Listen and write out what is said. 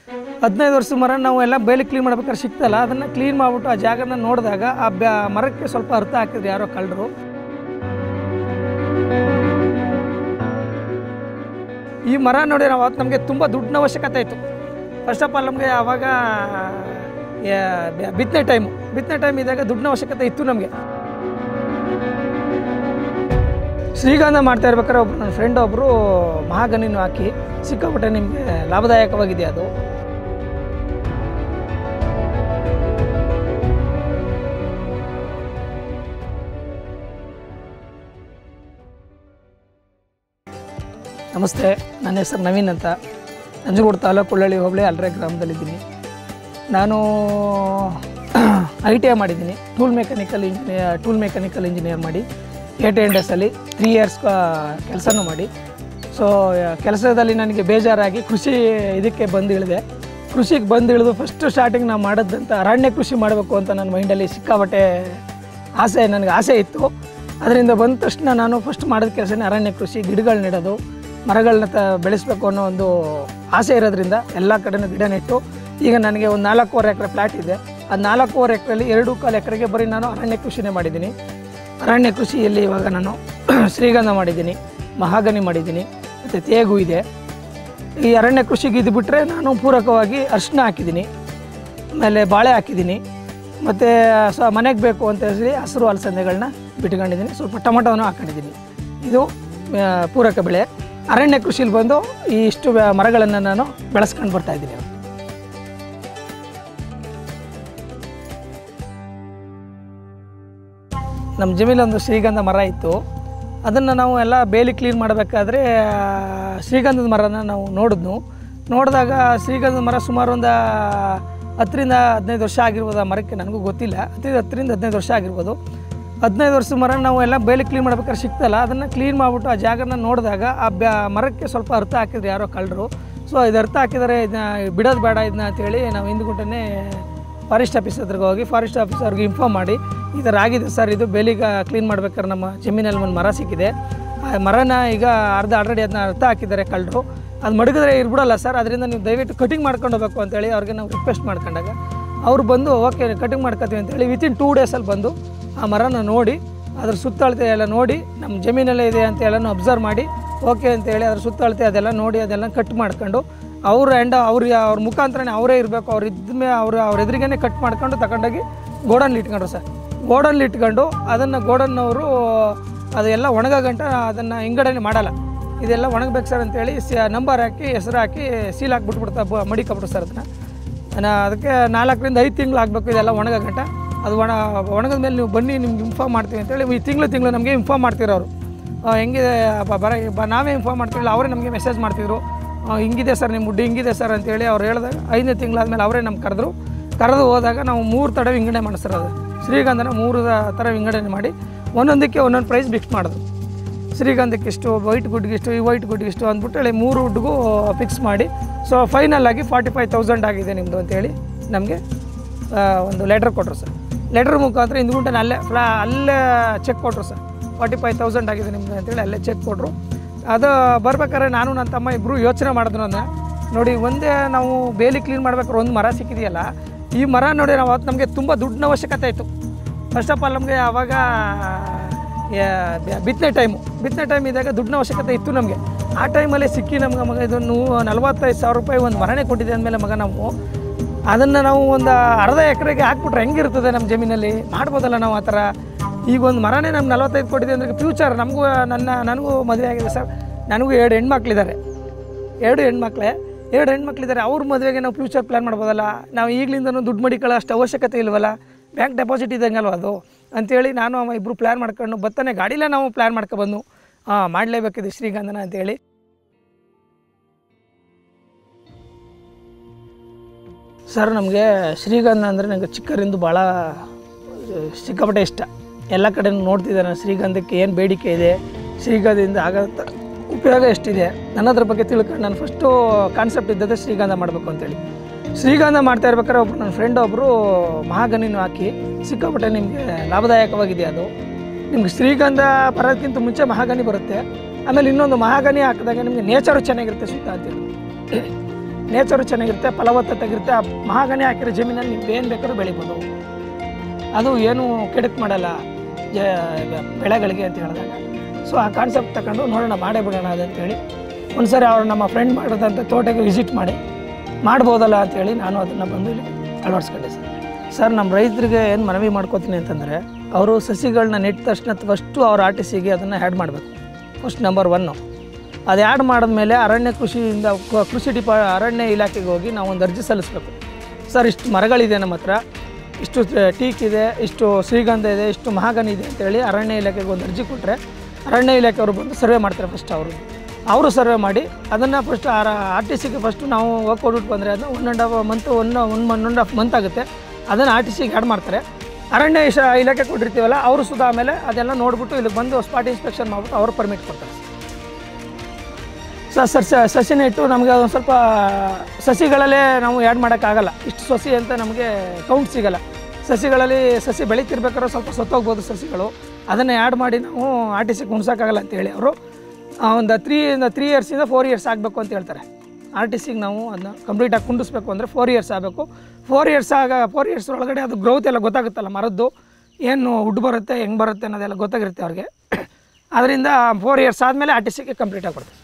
ಹದಿನೈದು ವರ್ಷದ ಮರ ನಾವು ಎಲ್ಲ ಬೇಲಿ ಕ್ಲೀನ್ ಮಾಡ್ಬೇಕಾದ್ರೆ ಸಿಕ್ತಲ್ಲ ಅದನ್ನು ಕ್ಲೀನ್ ಮಾಡಿಬಿಟ್ಟು ಆ ಜಾಗನ ನೋಡಿದಾಗ ಆ ಬ್ಯಾ ಮರಕ್ಕೆ ಸ್ವಲ್ಪ ಅರ್ಥ ಹಾಕಿದ್ರು ಯಾರೋ ಕಳ್ಳರು ಈ ಮರ ನೋಡಿ ನಾವು ಅವತ್ತು ನಮಗೆ ತುಂಬ ದುಡ್ಡಿನ ಅವಶ್ಯಕತೆ ಇತ್ತು ಫಸ್ಟ್ ಆಫ್ ಆಲ್ ನಮಗೆ ಆವಾಗ ಬಿತ್ತನೆ ಟೈಮು ಬಿತ್ತನೆ ಟೈಮ್ ಇದ್ದಾಗ ದುಡ್ಡಿನ ಅವಶ್ಯಕತೆ ಇತ್ತು ನಮಗೆ ಶ್ರೀಗಂಧ ಮಾಡ್ತಾ ಇರ್ಬೇಕಾದ್ರೆ ಒಬ್ರು ನನ್ನ ಫ್ರೆಂಡ್ ಒಬ್ಬರು ಮಹಾಗನಿನೂ ಹಾಕಿ ಸಿಕ್ಕಾಪಟ್ಟೆ ನಿಮಗೆ ಲಾಭದಾಯಕವಾಗಿದೆ ಅದು ನಮಸ್ತೆ ನನ್ನ ಹೆಸರು ನವೀನ್ ಅಂತ ನಂಜನಗೂಡು ತಾಲೂಕು ಉಳ್ಳಳ್ಳಿ ಹೋಬಳಿ ಅಲ್ರೆ ಗ್ರಾಮದಲ್ಲಿದ್ದೀನಿ ನಾನು ಐ ಟಿ ಐ ಮಾಡಿದ್ದೀನಿ tool mechanical engineer tool mechanical engineer ಮಾಡಿ ಏಟ್ ಎಂಡ್ ಎಸ್ಸಲ್ಲಿ ತ್ರೀ ಇಯರ್ಸ್ ಕೆಲಸನೂ ಮಾಡಿ ಸೊ ಕೆಲಸದಲ್ಲಿ ನನಗೆ ಬೇಜಾರಾಗಿ ಕೃಷಿ ಇದಕ್ಕೆ ಬಂದು ಇಳಿದೆ ಕೃಷಿಗೆ ಬಂದು ಇಳಿದು ಫಸ್ಟ್ ಸ್ಟಾರ್ಟಿಂಗ್ ನಾವು ಮಾಡೋದಂತ ಅರಣ್ಯ ಕೃಷಿ ಮಾಡಬೇಕು ಅಂತ ನನ್ನ ಮೈಂಡಲ್ಲಿ ಸಿಕ್ಕಾಬಟ್ಟೆ ಆಸೆ ನನಗೆ ಆಸೆ ಇತ್ತು ಅದರಿಂದ ಬಂದ ತಕ್ಷಣ ನಾನು ಫಸ್ಟ್ ಮಾಡಿದ ಕೆಲಸನೇ ಅರಣ್ಯ ಕೃಷಿ ಗಿಡಗಳು ನೆಡೋದು ಮರಗಳನ್ನ ತ ಬೆಳೆಸಬೇಕು ಅನ್ನೋ ಒಂದು ಆಸೆ ಇರೋದ್ರಿಂದ ಎಲ್ಲ ಕಡೆನೂ ಗಿಡ ನೆಟ್ಟು ಈಗ ನನಗೆ ಒಂದು ನಾಲ್ಕೂವರೆ ಎಕರೆ ಪ್ಲಾಟ್ ಇದೆ ಆ ನಾಲ್ಕೂವರೆ ಎಕರೆಯಲ್ಲಿ ಎರಡು ಕಾಲು ಎಕರೆಗೆ ಬರೀ ನಾನು ಅರಣ್ಯ ಕೃಷಿನೇ ಮಾಡಿದ್ದೀನಿ ಅರಣ್ಯ ಕೃಷಿಯಲ್ಲಿ ಇವಾಗ ನಾನು ಶ್ರೀಗಂಧ ಮಾಡಿದ್ದೀನಿ ಮಹಾಗನಿ ಮಾಡಿದ್ದೀನಿ ಮತ್ತು ತೇಗು ಇದೆ ಈ ಅರಣ್ಯ ಕೃಷಿಗೆ ಇದು ಬಿಟ್ಟರೆ ನಾನು ಪೂರಕವಾಗಿ ಅರಿಶಿನ ಹಾಕಿದ್ದೀನಿ ಆಮೇಲೆ ಬಾಳೆ ಹಾಕಿದ್ದೀನಿ ಮತ್ತು ಸ ಮನೆಗೆ ಬೇಕು ಅಂತ ಹೇಳಿ ಹಸಿರು ಅಲಸಂದೆಗಳನ್ನ ಬಿಟ್ಕೊಂಡಿದ್ದೀನಿ ಸ್ವಲ್ಪ ಟೊಮಟೊನೂ ಹಾಕೊಂಡಿದ್ದೀನಿ ಇದು ಆ, ಪೂರಕ ಬೆಳೆ ಅರಣ್ಯ ಕೃಷಿಲಿ ಬಂದು ಈ ಇಷ್ಟು ಮರಗಳನ್ನು ನಾನು ಬೆಳೆಸ್ಕೊಂಡು ಬರ್ತಾ ಇದ್ದೀನಿ ನಮ್ಮ ಜಮೀಲೊಂದು ಶ್ರೀಗಂಧ ಮರ ಇತ್ತು ಅದನ್ನು ನಾವು ಎಲ್ಲ ಬೇಲಿ ಕ್ಲೀನ್ ಮಾಡಬೇಕಾದ್ರೆ ಶ್ರೀಗಂಧದ ಮರನ ನಾವು ನೋಡಿದ್ನು ನೋಡಿದಾಗ ಶ್ರೀಗಂಧದ ಮರ ಸುಮಾರು ಒಂದು ಹತ್ತರಿಂದ ಹದಿನೈದು ವರ್ಷ ಆಗಿರ್ಬೋದು ಆ ಮರಕ್ಕೆ ನನಗೂ ಗೊತ್ತಿಲ್ಲ ಹತ್ತರಿಂದ ಹತ್ತರಿಂದ ಹದಿನೈದು ವರ್ಷ ಆಗಿರ್ಬೋದು ಹದಿನೈದು ವರ್ಷದ ಮರ ನಾವು ಎಲ್ಲ ಬೇಲಿ ಕ್ಲೀನ್ ಮಾಡ್ಬೇಕಾದ್ರೆ ಸಿಕ್ತಲ್ಲ ಅದನ್ನು ಕ್ಲೀನ್ ಮಾಡಿಬಿಟ್ಟು ಆ ಜಾಗನ ನೋಡಿದಾಗ ಆ ಬ್ಯಾ ಮರಕ್ಕೆ ಸ್ವಲ್ಪ ಅರ್ಥ ಹಾಕಿದ್ರು ಯಾರೋ ಕಳ್ಳರು ಸೊ ಇದು ಅರ್ಥ ಹಾಕಿದರೆ ಇದನ್ನ ಬಿಡೋದು ಬೇಡ ಇದನ್ನ ಅಂತೇಳಿ ನಾವು ಹಿಂದ್ಗುಂಟನೇ ಫಾರೆಸ್ಟ್ ಆಫೀಸ್ ಹತ್ರಗೆ ಹೋಗಿ ಫಾರೆಸ್ಟ್ ಆಫೀಸರ್ಗೆ ಇನ್ಫಾರ್ಮ್ ಮಾಡಿ ಈ ಥರ ಆಗಿದೆ ಸರ್ ಇದು ಬೇಲಿಗೆ ಕ್ಲೀನ್ ಮಾಡ್ಬೇಕಾದ್ರೆ ನಮ್ಮ ಜಮೀನಲ್ಲಿ ಒಂದು ಮರ ಸಿಕ್ಕಿದೆ ಆ ಮರನ ಈಗ ಅರ್ಧ ಆಲ್ರೆಡಿ ಅದನ್ನ ಅರ್ಥ ಹಾಕಿದ್ದಾರೆ ಕಳ್ಳರು ಅದು ಮಡಗಿದ್ರೆ ಇರ್ಬಿಡಲ್ಲ ಸರ್ ಅದರಿಂದ ನೀವು ದಯವಿಟ್ಟು ಕಟಿಂಗ್ ಮಾಡ್ಕೊಂಡು ಹೋಗ್ಬೇಕು ಅಂತೇಳಿ ಅವ್ರಿಗೆ ನಾವು ರಿಕ್ವೆಸ್ಟ್ ಮಾಡ್ಕೊಂಡಾಗ ಅವ್ರು ಬಂದು ಓಕೆ ಕಟಿಂಗ್ ಮಾಡ್ಕೊತೀವಿ ಅಂತೇಳಿ ವಿತಿನ್ ಟೂ ಡೇಸಲ್ಲಿ ಬಂದು ಆ ಮರನ ನೋಡಿ ಅದ್ರ ಸುತ್ತಳತೆ ಎಲ್ಲ ನೋಡಿ ನಮ್ಮ ಜಮೀನಲ್ಲೇ ಇದೆ ಅಂತ ಎಲ್ಲನೂ ಅಬ್ಸರ್ವ್ ಮಾಡಿ ಓಕೆ ಅಂತೇಳಿ ಅದ್ರ ಸುತ್ತಳತೆ ಅದೆಲ್ಲ ನೋಡಿ ಅದೆಲ್ಲ ಕಟ್ ಮಾಡ್ಕೊಂಡು ಅವ್ರ ಎಂಡ ಅವ್ರಿಗೆ ಅವ್ರ ಮುಖಾಂತರನೇ ಅವರೇ ಇರಬೇಕು ಅವ್ರು ಇದ್ಮೇ ಅವ್ರ ಅವ್ರ ಎದುರಿಗೇನೆ ಕಟ್ ಮಾಡ್ಕೊಂಡು ತಗೊಂಡೋಗಿ ಗೋಡನ್ಲಿ ಇಟ್ಕೊಂಡ್ರು ಸರ್ ಗೋಡನ್ಲಿ ಇಟ್ಕೊಂಡು ಅದನ್ನು ಗೋಡನ್ನವರು ಅದೆಲ್ಲ ಒಣಗ ಗಂಟ ಅದನ್ನು ಹಿಂಗಡೆನೆ ಮಾಡಲ್ಲ ಇದೆಲ್ಲ ಒಣಗಬೇಕು ಸರ್ ಅಂತೇಳಿ ಸಿ ನಂಬರ್ ಹಾಕಿ ಹೆಸರು ಹಾಕಿ ಸೀಲ್ ಹಾಕ್ಬಿಟ್ಬಿಡ್ತಾ ಬ ಮಡಿಕೊಬಿಟ್ಟು ಸರ್ ಅದನ್ನು ನಾನು ಅದಕ್ಕೆ ನಾಲ್ಕರಿಂದ ಐದು ತಿಂಗಳು ಆಗಬೇಕು ಇದೆಲ್ಲ ಒಣಗ ಗಂಟ ಅದು ಒಣ ಒಣಗಿದ ಮೇಲೆ ನೀವು ಬನ್ನಿ ನಿಮ್ಗೆ ಇನ್ಫಾರ್ಮ್ ಮಾಡ್ತೀವಿ ಅಂತೇಳಿ ಈ ತಿಂಗಳು ತಿಂಗಳು ನಮಗೆ ಇನ್ಫಾರ್ಮ್ ಮಾಡ್ತಿರೋ ಅವರು ಹೆಂಗಿದೆ ಬ- ಬರ ಬ- ನಾವೇ ಇನ್ಫಾರ್ಮ್ ಮಾಡ್ತಿರಲಿಲ್ಲ ಅವರೇ ನಮಗೆ ಮೆಸೇಜ್ ಮಾಡ್ತಿದ್ರು ಆ, ಹಿಂಗಿದೆ ಸರ್ ನಿಮ್ಮ ಮುಡ್ಡಿ ಹಿಂಗಿದೆ ಸರ್ ಅಂತೇಳಿ ಅವ್ರು ಹೇಳಿದಾಗ ಐದನೇ ತಿಂಗಳಾದ್ಮೇಲೆ ಅವರೇ ನಮ್ಗೆ ಕರೆದ್ರು ಕರೆದು ಹೋದಾಗ ನಾವು ಮೂರು ತಡ ವಿಂಗಡಣೆ ಮಾಡಿಸ್ತಿರೋದು ಶ್ರೀಗಂಧನ ಮೂರು ಥರ ವಿಂಗಡಣೆ ಮಾಡಿ ಒಂದೊಂದಕ್ಕೆ ಒಂದೊಂದು ಪ್ರೈಸ್ ಫಿಕ್ಸ್ ಮಾಡಿದ್ರು ಶ್ರೀಗಂಧಕ್ಕೆ ಇಷ್ಟು ವೈಟ್ ಗುಡ್ಗೆ ಇಷ್ಟು ಈ ವೈಟ್ ಗುಡ್ಗೆ ಇಷ್ಟು ಅಂದ್ಬಿಟ್ಟು ಹೇಳಿ ಮೂರು ವುಡ್ಗೂ ಫಿಕ್ಸ್ ಮಾಡಿ ಸೊ ಫೈನಲ್ ಆಗಿ ಫಾರ್ಟಿ ಫೈವ್ ತೌಸಂಡ್ ಆಗಿದೆ ನಿಮ್ಮದು ಅಂತೇಳಿ ನಮಗೆ ಒಂದು ಲೆಟ್ರ್ ಕೊಟ್ಟರು ಸರ್ ಲೆಟ್ರ್ ಮುಖಾಂತರ ಹಿಂದ್ಗುಂಟೆ ಅಲ್ಲೇ ಫ್ಲಾ ಅಲ್ಲೇ ಚೆಕ್ ಕೊಟ್ಟರು ಸರ್ ಫಾರ್ಟಿ ಫೈವ್ ತೌಸಂಡ್ ಆಗಿದೆ ನಿಮ್ಮದು ಅಂತೇಳಿ ಅಲ್ಲೇ ಚೆಕ್ ಕೊಟ್ಟರು ಅದು ಬರ್ಬೇಕಾದ್ರೆ ನಾನು ನನ್ನ ತಮ್ಮ ಇಬ್ಬರು ಯೋಚನೆ ಮಾಡಿದ್ರು ಅದನ್ನ ನೋಡಿ ಒಂದೇ ನಾವು ಬೇಲಿ ಕ್ಲೀನ್ ಮಾಡ್ಬೇಕಾದ್ರೆ ಒಂದು ಮರ ಸಿಕ್ಕಿದೆಯಲ್ಲ ಈ ಮರ ನೋಡಿ ನಾವು ಅವತ್ತು ನಮಗೆ ತುಂಬ ದುಡ್ಡಿನ ಅವಶ್ಯಕತೆ ಇತ್ತು ಫಸ್ಟ್ ಆಫ್ ಆಲ್ ನಮಗೆ ಆವಾಗ ಬಿತ್ತನೆ ಟೈಮು ಬಿತ್ತನೆ ಟೈಮ್ ಇದ್ದಾಗ ದುಡ್ಡಿನ ಅವಶ್ಯಕತೆ ಇತ್ತು ನಮಗೆ ಆ ಟೈಮಲ್ಲಿ ಸಿಕ್ಕಿ ನಮ್ಗೆ ಮಗ ಇದು ನೂ ನಲ್ವತ್ತೈದು ಸಾವಿರ ರೂಪಾಯಿ ಒಂದು ಮರನೇ ಕೊಟ್ಟಿದೆ ಅಂದಮೇಲೆ ಮಗ ನಾವು ಅದನ್ನು ನಾವು ಒಂದು ಅರ್ಧ ಎಕರೆಗೆ ಹಾಕ್ಬಿಟ್ರೆ ಹೆಂಗಿರ್ತದೆ ನಮ್ಮ ಜಮೀನಲ್ಲಿ ಮಾಡ್ಬೋದಲ್ಲ ನಾವು ಆ ಥರ ಈಗ ಒಂದು ಮರನೇ ನಮ್ಗೆ ನಲ್ವತ್ತೈದು ಕೊಟ್ಟಿದೆ ಅಂದರೆ ಫ್ಯೂಚರ್ ನಮಗೂ ನನ್ನ ನನಗೂ ಮದುವೆ ಆಗಿದೆ ಸರ್ ನನಗೂ ಎರಡು ಹೆಣ್ಮಕ್ಳಿದ್ದಾರೆ ಎರಡು ಹೆಣ್ಮಕ್ಳೇ ಎರಡು ಹೆಣ್ಮಕ್ಳಿದ್ದಾರೆ ಅವ್ರ ಮದುವೆಗೆ ನಾವು ಫ್ಯೂಚರ್ ಪ್ಲ್ಯಾನ್ ಮಾಡ್ಬೋದಲ್ಲ ನಾವು ಈಗಲಿಂದನೂ ದುಡ್ಡು ಮಡಿಕೊಳ್ಳೋ ಅಷ್ಟು ಅವಶ್ಯಕತೆ ಇಲ್ವಲ್ಲ ಬ್ಯಾಂಕ್ ಡೆಪಾಸಿಟ್ ಇದ್ದಂಗಲ್ವ ಅದು ಅಂತೇಳಿ ನಾನು ಅವ ಇಬ್ಬರು ಪ್ಲ್ಯಾನ್ ಮಾಡ್ಕೊಂಡು ಬತ್ತಾನೆ ಗಾಡಿಲೇ ನಾವು ಪ್ಲ್ಯಾನ್ ಮಾಡ್ಕೊಬಂದು ಹಾಂ ಮಾಡಲೇಬೇಕಿದೆ ಶ್ರೀಗಂಧನ ಅಂತೇಳಿ ಸರ್ ನಮಗೆ ಶ್ರೀಗಂಧ ಅಂದರೆ ನನಗೆ ಚಿಕ್ಕರಿಂದ ಭಾಳ ಸಿಕ್ಕಾಪಟ್ಟೆ ಇಷ್ಟ ಎಲ್ಲ ಕಡೆ ನೋಡ್ತಿದ್ದೆ ನಾನು ಶ್ರೀಗಂಧಕ್ಕೆ ಏನು ಬೇಡಿಕೆ ಇದೆ ಶ್ರೀಗಂಧದಿಂದ ಆಗೋ ಉಪಯೋಗ ಎಷ್ಟಿದೆ ನನ್ನ ಅದ್ರ ಬಗ್ಗೆ ತಿಳ್ಕೊಂಡು ನಾನು ಫಸ್ಟು ಕಾನ್ಸೆಪ್ಟ್ ಇದ್ದದ್ದು ಶ್ರೀಗಂಧ ಮಾಡಬೇಕು ಅಂತೇಳಿ ಶ್ರೀಗಂಧ ಮಾಡ್ತಾ ಇರ್ಬೇಕಾದ್ರೆ ಒಬ್ರು ನನ್ನ ಫ್ರೆಂಡ್ ಒಬ್ಬರು ಮಹಾಗನಿನೂ ಹಾಕಿ ಸಿಕ್ಕಾಪಟ್ಟೆ ನಿಮಗೆ ಲಾಭದಾಯಕವಾಗಿದೆ ಅದು ನಿಮ್ಗೆ ಶ್ರೀಗಂಧ ಬರೋದಕ್ಕಿಂತ ಮುಂಚೆ ಮಹಾಗನಿ ಬರುತ್ತೆ ಆಮೇಲೆ ಇನ್ನೊಂದು ಮಹಾಗನಿ ಹಾಕಿದಾಗ ನಿಮಗೆ ನೇಚರು ಚೆನ್ನಾಗಿರುತ್ತೆ ಸುತ್ತ ಅಂತೇಳಿ ನೇಚರು ಚೆನ್ನಾಗಿರುತ್ತೆ ಫಲವತ್ತತೆಗಿರುತ್ತೆ ಆ ಮಹಾಗಣಿ ಹಾಕಿರೋ ಜಮೀನಲ್ಲಿ ನೀವು ಏನು ಬೇಕಾದ್ರೂ ಬೆಳಿಬೋದು ಅದು ಏನು ಕೆಡಕ್ ಮಾಡಲ್ಲ ಜ- ಬೆಳೆಗಳಿಗೆ ಅಂತ ಹೇಳಿದಾಗ ಸೊ ಆ ಕಾನ್ಸೆಪ್ಟ್ ತಗೊಂಡು ನೋಡೋಣ ಮಾಡೇ ಬಿಡೋಣ ಅದಂತೇಳಿ ಒಂದ್ಸರಿ ಅವ್ರು ನಮ್ಮ ಫ್ರೆಂಡ್ ಮಾಡಿದಂಥ ತೋಟಕ್ಕೆ ವಿಸಿಟ್ ಮಾಡಿ ಮಾಡ್ಬೋದಲ್ಲ ಅಂತೇಳಿ ನಾನು ಅದನ್ನು ಬಂದು ಇಲ್ಲಿ ಅಳವಡಿಸ್ಕೊಂಡೆ ಸರ್ ಸರ್ ನಮ್ಮ ರೈತರಿಗೆ ಏನು ಮನವಿ ಮಾಡ್ಕೋತೀನಿ ಅಂತಂದರೆ ಅವರು ಸಸಿಗಳನ್ನ ನೆಟ್ಟ ತಕ್ಷಣ ಫಸ್ಟು ಅವ್ರ ಆರ್ ಟಿ ಸಿಗೆ ಅದನ್ನು ಆ್ಯಡ್ ಮಾಡಬೇಕು ಫಸ್ಟ್ ನಂಬರ್ ಒನ್ನು ಅದು ಆ್ಯಡ್ ಮಾಡಿದ್ಮೇಲೆ ಅರಣ್ಯ ಕೃಷಿಯಿಂದ ಕ- ಕೃಷಿ ಡಿಪಾ ಅರಣ್ಯ ಇಲಾಖೆಗೆ ಹೋಗಿ ನಾವು ಒಂದು ಅರ್ಜಿ ಸಲ್ಲಿಸಬೇಕು ಸರ್ ಇಷ್ಟು ಮರಗಳಿದೆ ನಮ್ಮ ಹತ್ರ ಇಷ್ಟು ಟೀಕ್ ಇದೆ ಇಷ್ಟು ಶ್ರೀಗಂಧ ಇದೆ ಇಷ್ಟು ಮಹಾಗನಿ ಇದೆ ಅಂತೇಳಿ ಅರಣ್ಯ ಇಲಾಖೆಗೆ ಒಂದು ಅರ್ಜಿ ಕೊಟ್ಟರೆ ಅರಣ್ಯ ಇಲಾಖೆಯವರು ಬಂದು ಸರ್ವೆ ಮಾಡ್ತಾರೆ ಫಸ್ಟ್ ಅವರು ಅವರು ಸರ್ವೆ ಮಾಡಿ ಅದನ್ನು ಫಸ್ಟ್ ಆರ್ ಆರ್ ಟಿ ಸಿಗೆ ಫಸ್ಟು ನಾವು ಹೋಗಿ ಕೊಟ್ಬಿಟ್ಟು ಬಂದರೆ ಅದನ್ನ one and half month one one one and half month ಆಗುತ್ತೆ ಅದನ್ನು ಆರ್ ಟಿ ಸಿಗೆ ಆ್ಯಡ್ ಮಾಡ್ತಾರೆ ಅರಣ್ಯ ಇಶ ಇಲಾಖೆ ಕೊಟ್ಟಿರ್ತೀವಲ್ಲ ಅವರು ಸುಧಾ ಆಮೇಲೆ ಅದೆಲ್ಲ ನೋಡ್ಬಿಟ್ಟು ಇಲ್ಲಿಗೆ ಬಂದು ಸ್ಪಾಟ್ ಇನ್ಸ್ಪೆಕ್ಷನ್ ಮಾಡ್ಬಿಟ್ಟು ಅವರು ಪರ್ಮಿಟ್ ಕೊಡ್ತಾರೆ ಸರ್ ಸರ್ ಸ- ಸಸಿ ನೆಟ್ಟು ನಮಗೆ ಒಂದು ಸ್ವಲ್ಪ ಸಸಿಗಳಲ್ಲೇ ನಾವು ಆ್ಯಡ್ ಮಾಡೋಕ್ಕಾಗಲ್ಲ ಇಷ್ಟು ಸಸಿ ಅಂತ ನಮಗೆ ಕೌಂಟ್ ಸಿಗಲ್ಲ ಸಸಿಗಳಲ್ಲಿ ಸಸಿ ಬೆಳೀತಿರ್ಬೇಕಾದ್ರೆ ಸ್ವಲ್ಪ ಸತ್ತೋಗ್ಬೋದು ಸಸಿಗಳು ಅದನ್ನು ಆ್ಯಡ್ ಮಾಡಿ ನಾವು ಆರ್ ಟಿ ಸಿಗೆ ಉಣ್ಸೋಕ್ಕಾಗಲ್ಲ ಅಂತೇಳಿ ಅವರು ಒಂದು ತ್ರೀ ತ್ರೀ ಇಯರ್ಸಿಂದ ಫೋರ್ ಇಯರ್ಸ್ ಆಗಬೇಕು ಅಂತ ಹೇಳ್ತಾರೆ ಆರ್ ಟಿ ಸಿಗೆ ನಾವು ಅದನ್ನ ಕಂಪ್ಲೀಟಾಗಿ ಕುಂಡಿಸ್ಬೇಕು ಅಂದರೆ ಫೋರ್ ಇಯರ್ಸ್ ಆಗಬೇಕು ಫೋರ್ ಇಯರ್ಸ್ ಆಗ ಫೋರ್ ಇಯರ್ಸ್ ಒಳಗಡೆ ಅದು ಗ್ರೋತ್ ಎಲ್ಲ ಗೊತ್ತಾಗುತ್ತಲ್ಲ ಮರದ್ದು ಏನು ವುಡ್ ಬರುತ್ತೆ ಹೆಂಗೆ ಬರುತ್ತೆ ಅನ್ನೋದೆಲ್ಲ ಗೊತ್ತಾಗಿರುತ್ತೆ ಅವ್ರಿಗೆ ಅದರಿಂದ ಫೋರ್ ಇಯರ್ಸ್ ಆದಮೇಲೆ ಆರ್ ಟಿ ಸಿಗೆ ಕಂಪ್ಲೀಟ್ ಆಗಿಬಿಡ್ತಾರೆ